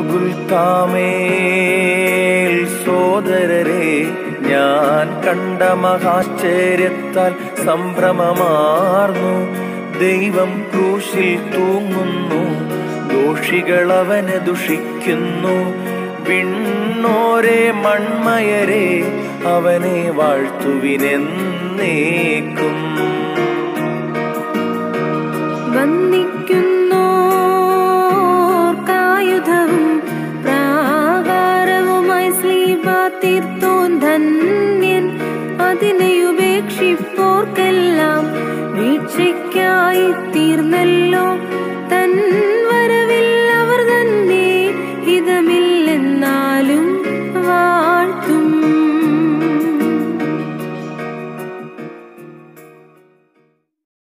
ഗുൽത്താമേൽ സോദരരെ ഞാൻ കണ്ട മഹാശ്ചര്യത്താൽ സംഭ്രമമാർന്നു ദൈവം ക്രൂശിൽ തൂങ്ങുന്നു ദോഷികൾ അവനെ ദുഷിക്കുന്നു വിണ്ണോരെ മൺമയരെ അവനെ വാഴ്ത്തുവിനെന്നേക്കും വന്ദിക്കുന്നോർക്കായുധവും പ്രാകാരവുമായി സ്ലീബ തീർത്തോൻ ധന്യൻ അതിനെ ഉപേക്ഷിപ്പോർക്കെല്ലാം വീഴ്ചയ്ക്കായി തീർന്നല്ലോ തൻ